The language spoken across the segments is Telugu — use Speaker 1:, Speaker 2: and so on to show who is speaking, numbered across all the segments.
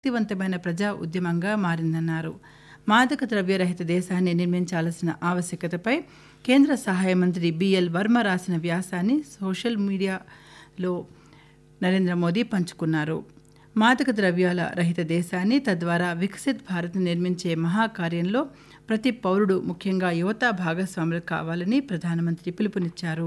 Speaker 1: శక్తివంతమైన ప్రజా ఉద్యమంగా మారిందన్నారు మాదక ద్రవ్య రహిత దేశాన్ని నిర్మించాల్సిన ఆవశ్యకతపై కేంద్ర సహాయ మంత్రి బిఎల్ వర్మ రాసిన వ్యాసాన్ని సోషల్ మీడియాలో నరేంద్ర మోదీ పంచుకున్నారు మాదక ద్రవ్యాల రహిత దేశాన్ని తద్వారా వికసిత్ భారత్ నిర్మించే మహాకార్యంలో ప్రతి పౌరుడు ముఖ్యంగా యువత భాగస్వాములు కావాలని ప్రధానమంత్రి పిలుపునిచ్చారు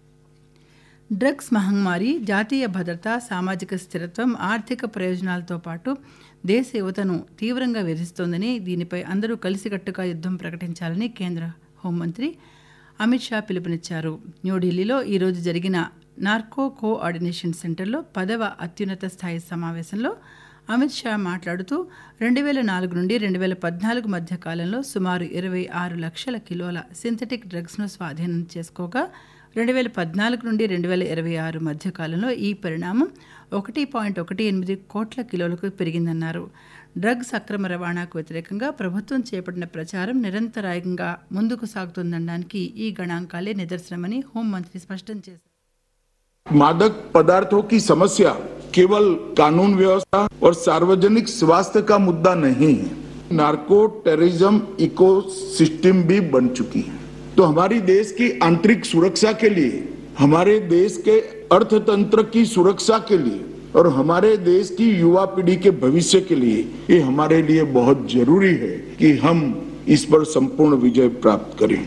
Speaker 1: డ్రగ్స్ మహమ్మారి జాతీయ భద్రత సామాజిక స్థిరత్వం ఆర్థిక ప్రయోజనాలతో పాటు దేశ యువతను తీవ్రంగా వేధిస్తోందని దీనిపై అందరూ కలిసికట్టుగా యుద్ధం ప్రకటించాలని కేంద్ర హోంమంత్రి అమిత్ షా పిలుపునిచ్చారు న్యూఢిల్లీలో ఈరోజు జరిగిన నార్కో కోఆర్డినేషన్ సెంటర్లో పదవ అత్యున్నత స్థాయి సమావేశంలో అమిత్ షా మాట్లాడుతూ రెండు వేల నాలుగు నుండి రెండు వేల పద్నాలుగు మధ్య కాలంలో సుమారు ఇరవై ఆరు లక్షల కిలోల సింథటిక్ డ్రగ్స్ను స్వాధీనం చేసుకోగా రెండు వేల పద్నాలుగు నుండి రెండు వేల ఇరవై ఆరు మధ్య కాలంలో ఈ పరిణామం ఒకటి పాయింట్ ఒకటి ఎనిమిది కోట్ల కిలోలకు పెరిగిందన్నారు డ్రగ్స్ అక్రమ రవాణాకు వ్యతిరేకంగా ప్రభుత్వం చేపట్టిన ప్రచారం నిరంతరాయంగా ముందుకు సాగుతుందనడానికి ఈ గణాంకాలే నిదర్శనమని హోంమంత్రి స్పష్టం చేశారు
Speaker 2: मादक पदार्थों की समस्या केवल कानून व्यवस्था और सार्वजनिक स्वास्थ्य का मुद्दा नहीं है नार्को टेररिज्म इको सिस्टम भी बन चुकी है तो हमारी देश की आंतरिक सुरक्षा के लिए हमारे देश के अर्थतंत्र की सुरक्षा के लिए और हमारे देश की युवा पीढ़ी के भविष्य के लिए ये हमारे लिए बहुत जरूरी है कि हम इस पर संपूर्ण विजय प्राप्त करें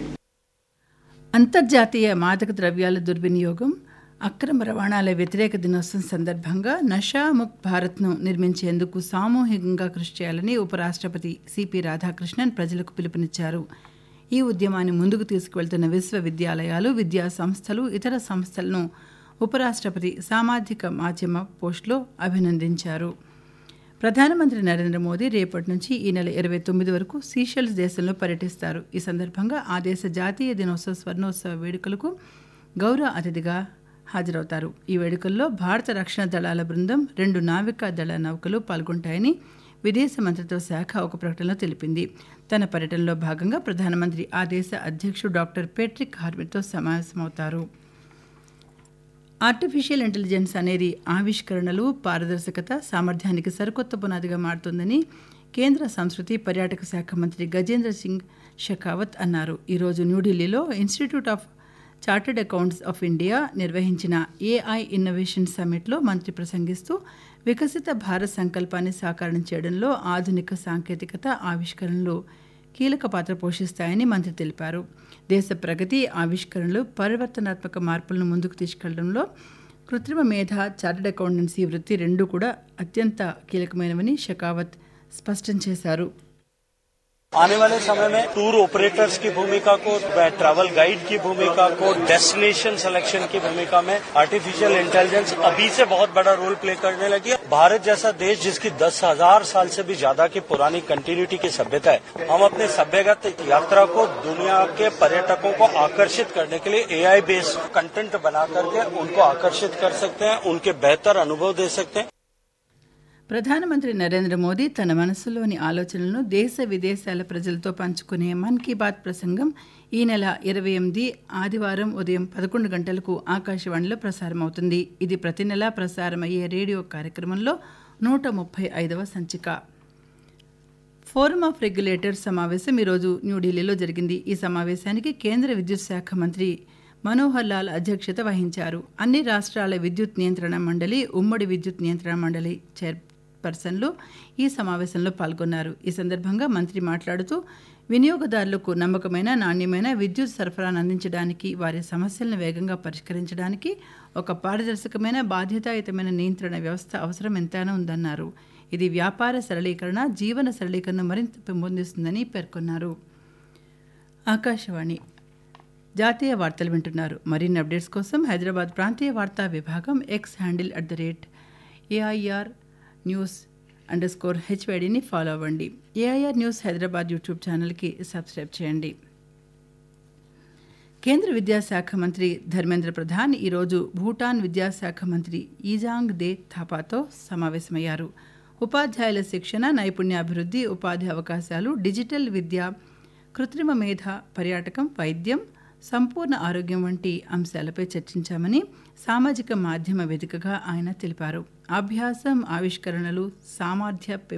Speaker 1: అంతర్జాతీయ మాదక ద్రవ్యాల దుర్వినియోగం అక్రమ రవాణాల వ్యతిరేక దినోత్సవం సందర్భంగా నషా ముక్ భారత్ను నిర్మించేందుకు సామూహికంగా కృషి చేయాలని ఉపరాష్ట్రపతి సిపి రాధాకృష్ణన్ ప్రజలకు పిలుపునిచ్చారు ఈ ఉద్యమాన్ని ముందుకు తీసుకువెళ్తున్న విశ్వవిద్యాలయాలు విద్యా సంస్థలు ఇతర సంస్థలను ఉపరాష్ట్రపతి సామాజిక మాధ్యమ పోస్టులో అభినందించారు ప్రధానమంత్రి నరేంద్ర మోదీ రేపటి నుంచి ఈ నెల ఇరవై తొమ్మిది వరకు సీషెల్స్ దేశంలో పర్యటిస్తారు ఈ సందర్భంగా ఆ దేశ జాతీయ దినోత్సవ స్వర్ణోత్సవ వేడుకలకు గౌరవ అతిథిగా హాజరవుతారు ఈ వేడుకల్లో భారత రక్షణ దళాల బృందం రెండు నావికా దళ నౌకలు పాల్గొంటాయని విదేశ మంత్రిత్వ శాఖ ఒక ప్రకటనలో తెలిపింది తన పర్యటనలో భాగంగా ప్రధానమంత్రి ఆ దేశ అధ్యక్షుడు డాక్టర్ పేట్రిక్ హార్మిట్తో సమావేశమవుతారు ఆర్టిఫిషియల్ ఇంటెలిజెన్స్ అనేది ఆవిష్కరణలు పారదర్శకత సామర్థ్యానికి సరికొత్త పునాదిగా మారుతుందని కేంద్ర సంస్కృతి పర్యాటక శాఖ మంత్రి గజేంద్ర సింగ్ షెకావత్ అన్నారు ఈరోజు న్యూఢిల్లీలో institute of chartered accounts of India నిర్వహించిన ఏఐ ఇన్నోవేషన్ సమ్మిట్లో మంత్రి ప్రసంగిస్తూ వికసిత భారత్ సంకల్పాన్ని సాకారం చేయడంలో ఆధునిక సాంకేతికత ఆవిష్కరణలు కీలక పాత్ర పోషిస్తాయని మంత్రి తెలిపారు దేశ ప్రగతి ఆవిష్కరణలు పరివర్తనాత్మక మార్పులను ముందుకు తీసుకెళ్లడంలో కృత్రిమ మేధ చార్టెడ్ అకౌంటెన్సీ వృత్తి రెండూ కూడా అత్యంత కీలకమైనవని షెకావత్ స్పష్టం చేశారు
Speaker 3: आने वाले समय में टूर ऑपरेटर्स की भूमिका को ट्रैवल गाइड की भूमिका को डेस्टिनेशन सिलेक्शन की भूमिका में आर्टिफिशियल इंटेलिजेंस अभी से बहुत बड़ा रोल प्ले करने लगी है भारत जैसा देश जिसकी दस हजार साल से भी ज्यादा की पुरानी कंटिन्यूटी की सभ्यता है हम अपने सभ्यगत यात्रा को दुनिया के पर्यटकों को आकर्षित करने के लिए एआई बेस्ड कंटेंट बना करके उनको आकर्षित कर सकते हैं उनके बेहतर अनुभव दे सकते हैं
Speaker 1: ప్రధానమంత్రి నరేంద్ర మోదీ తన మనసులోని ఆలోచనలను దేశ విదేశాల ప్రజలతో పంచుకునే మన్ కీ బాత్ ప్రసంగం ఈ నెల ఇరవై ఎనిమిది ఆదివారం ఉదయం పదకొండు గంటలకు ఆకాశవాణిలో ప్రసారమవుతుంది ఇది ప్రతి నెలా ప్రసారమయ్యే రేడియో కార్యక్రమంలో నూట ముప్పై ఐదవ సంచిక ఫోరం ఆఫ్ రెగ్యులేటర్ సమావేశం ఈరోజు న్యూఢిల్లీలో జరిగింది ఈ సమావేశానికి కేంద్ర విద్యుత్ శాఖ మంత్రి మనోహర్ లాల్ అధ్యక్షత వహించారు అన్ని రాష్ట్రాల విద్యుత్ నియంత్రణ మండలి ఉమ్మడి విద్యుత్ నియంత్రణ మండలి చైర్పర్సన్లు ఈ సమావేశంలో పాల్గొన్నారు ఈ సందర్భంగా మంత్రి మాట్లాడుతూ వినియోగదారులకు నమ్మకమైన నాణ్యమైన విద్యుత్ సరఫరాను అందించడానికి వారి సమస్యలను వేగంగా పరిష్కరించడానికి ఒక పారదర్శకమైన బాధ్యతాయుతమైన నియంత్రణ వ్యవస్థ అవసరం ఎంతైనా ఉందన్నారు ఇది వ్యాపార సరళీకరణ జీవన సరళీకరణ మరింత పెంపొందిస్తుందని పేర్కొన్నారు ఆకాశవాణి జాతీయ వార్తలు వింటున్నారు మరిన్ని అప్డేట్స్ కోసం హైదరాబాద్ ప్రాంతీయ వార్తా విభాగం X handle at the rate AIR news underscore స్కోర్ హెచ్వైడిని ఫాలో అవ్వండి ఏఐఆర్ న్యూస్ హైదరాబాద్ యూట్యూబ్ ఛానల్కి సబ్స్క్రైబ్ చేయండి కేంద్ర విద్యాశాఖ మంత్రి ధర్మేంద్ర ప్రధాన్ ఈరోజు భూటాన్ విద్యాశాఖ మంత్రి ఈజాంగ్ దే థాపాతో సమావేశమయ్యారు ఉపాధ్యాయుల శిక్షణ నైపుణ్యాభివృద్ధి ఉపాధి అవకాశాలు డిజిటల్ విద్య కృత్రిమ మేధ పర్యాటకం వైద్యం సంపూర్ణ ఆరోగ్యం వంటి అంశాలపై చర్చించామని సామాజిక మాధ్యమ వేదికగా ఆయన తెలిపారు అభ్యాసం ఆవిష్కరణలు సామర్థ్య